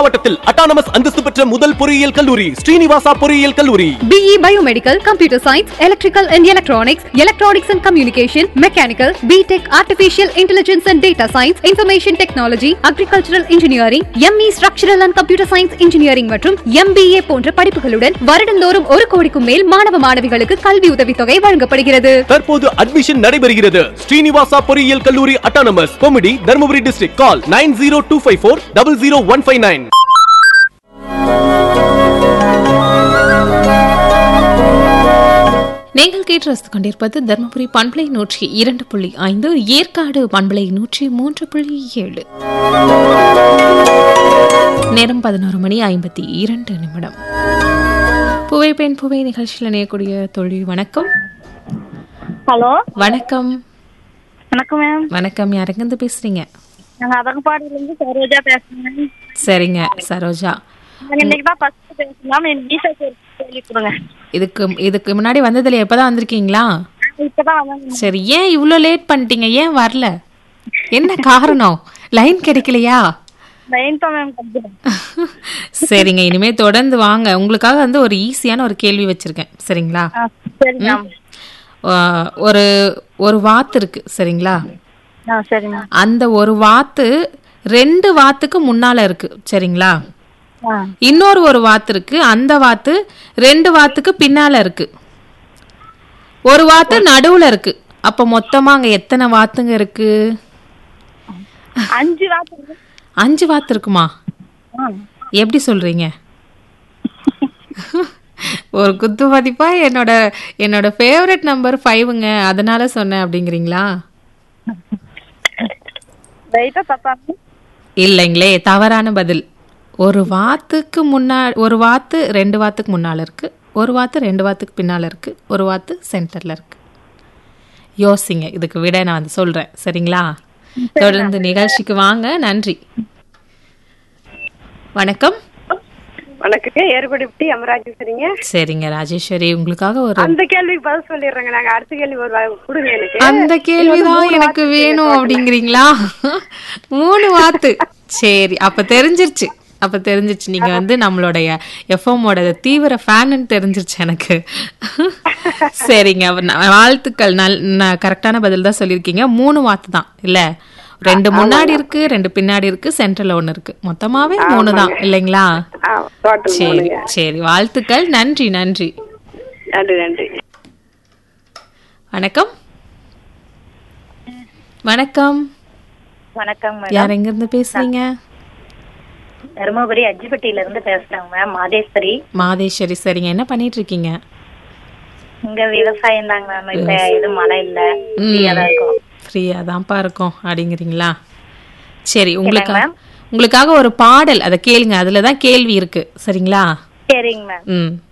மாவட்டத்தில் அட்டானமஸ் அந்தஸ்து பெற்ற முதல் பொறியியல் கல்லூரி ஸ்ரீனிவாசா பொறியியல் கல்லூரி BE Biomedical, Computer Science, Electrical and Electronics, Electronics and Communication, Mechanical, BTech, Artificial Intelligence and Data Science, Information Technology, Agricultural Engineering, ME Structural and Computer Science Engineering மற்றும் MBA போன்ற படிப்புகளுடன் வருடந்தோறும் ஒரு கோடிக்கும் மேல் மாணவ மாணவிகளுக்கு கல்வி உதவித்தொகை வழங்கப்படுகிறது தற்போது அட்மிஷன் நடைபெறுகிறது ஸ்ரீனிவாசா பொறியியல் கல்லூரி அட்டானமஸ் கொமிடி Dharmapuri district call nine zero two five four double zero one five nine நீங்கள் கேட்டு ரசித்துக் கொண்டிருப்பது தருமபுரி பண்பலை நூற்றி இரண்டு புள்ளி ஐந்து ஏற்காடு பண்பலை நூற்றி மூன்று புள்ளி ஏழு நேரம் பதினோரு மணி ஐம்பத்தி இரண்டு நிமிடம் புவை பெண் புவை நிகழ்ச்சியில் இணையக்கூடிய தொழில் வணக்கம் ஹலோ வணக்கம் வணக்கம் மேம் வணக்கம் யாருங்கிருந்து பேசுறீங்க நாங்க அதகப்பாடியிலிருந்து சரோஜா பேசுறேன் சரிங்க சரோஜா நாங்க இன்னைக்கு தான் ஃபர்ஸ்ட் பேசலாம் எனக்கு வீசா சொல்லி கொடுங்க இதுக்கு இதுக்கு முன்னாடி வந்ததுல எப்பதான் வந்திருக்கீங்களா இப்பதான் வந்தாங்க சரி ஏன் இவ்வளோ லேட் பண்ணிட்டீங்க ஏன் வரல என்ன காரணம் லைன் கிடைக்கலையா லைன் தான் மேம் கொஞ்சம் சரிங்க இனிமே தொடர்ந்து வாங்க உங்களுக்காக வந்து ஒரு ஈஸியான ஒரு கேள்வி வச்சிருக்கேன் சரிங்களா ஆ, சரி மேம் ஆ, ஒரு ஒரு வாத்து இருக்கு சரிங்களா ஆ சரி மேம் அந்த ஒரு வாத்து ரெண்டு வாத்துக்கு முன்னால இருக்கு சரிங்களா ஆ இன்னொரு ஒரு வாத்து இருக்கு அந்த வாத்து ரெண்டு வாத்துக்கு பின்னால இருக்கு ஒரு வாத்து நடுவுல இருக்கு அப்ப மொத்தமா அங்க எத்தனை வாத்துங்க இருக்கு அஞ்சு வார்த்தை அஞ்சு வாத்து இருக்குமா ஆ எப்படி சொல்றீங்க ஒரு குத்து மதிப்பா என்னோட என்னோட ஃபேவரட் நம்பர் ஃபைவுங்க அதனால சொன்னேன் அப்படிங்கிறீங்களா லைட்டா தப்பா இல்லைங்களே தவறான பதில் ஒரு வாத்துக்கு முன்னா ஒரு வாத்து ரெண்டு வாத்துக்கு முன்னால இருக்கு ஒரு வாத்து ரெண்டு வாத்துக்கு பின்னால இருக்கு ஒரு வாத்து சென்டர்ல இருக்கு யோசிங்க இதுக்கு விட நான் வந்து சொல்றேன் சரிங்களா தொடர்ந்து நிகழ்ச்சிக்கு வாங்க நன்றி வணக்கம் வணக்கங்க ஏறுபடி அமராஜேஸ்வரிங்க சரிங்க ராஜேஸ்வரி உங்களுக்காக ஒரு அந்த கேள்விக்கு பதில் சொல்லிடுறேங்க நாங்க அடுத்த கேள்வி ஒரு வா- கொடுங்க எனக்கு அந்த கேள்விதான் எனக்கு வேணும் அப்படிங்கிறீங்களா மூணு வாத்து சரி அப்ப தெரிஞ்சிருச்சு அப்ப தெரிஞ்சிருச்சு நீங்க வந்து நம்மளுடைய எஃப்எம்மோட தீவிர ஃபேன்னு தெரிஞ்சிருச்சு எனக்கு சரிங்க அப்ப நான் வாழ்த்துக்கள் நல் கரெக்டான பதில் தான் சொல்லியிருக்கீங்க மூணு வாத்து தான் இல்ல ரெண்டு முன்னாடி இருக்கு ரெண்டு பின்னாடி இருக்கு சென்டர்ல ஒண்ணு இருக்கு மொத்தமாவே மூணு தான் இல்லைங்களா ஆ, டோட்டல் சரி மூணுங்க. சரி வாழ்த்துக்கள் நன்றி நன்றி நன்றி நன்றி வணக்கம் வணக்கம் வணக்கம் யார் எங்க இருந்து பேசுறீங்க தருமபுரி அஜிப்பட்டியில இருந்து பேசுறேங்க மேம் மாதேஸ்வரி மாதேஸ்வரி சரிங்க என்ன பண்ணிட்டு இருக்கீங்க இங்க விவசாயம் தாங்க மேம் இப்ப எதுவும் மழை இல்ல ஃப்ரீயா தான் இருக்கும் ஃப்ரீயா தான்ப்பா இருக்கோம் அப்படிங்கிறீங்களா சரி உங்களுக்கு உங்களுக்காக ஒரு பாடல் அதை கேளுங்க அதுல தான் கேள்வி இருக்கு சரிங்களா சரிங்க மேம் ம்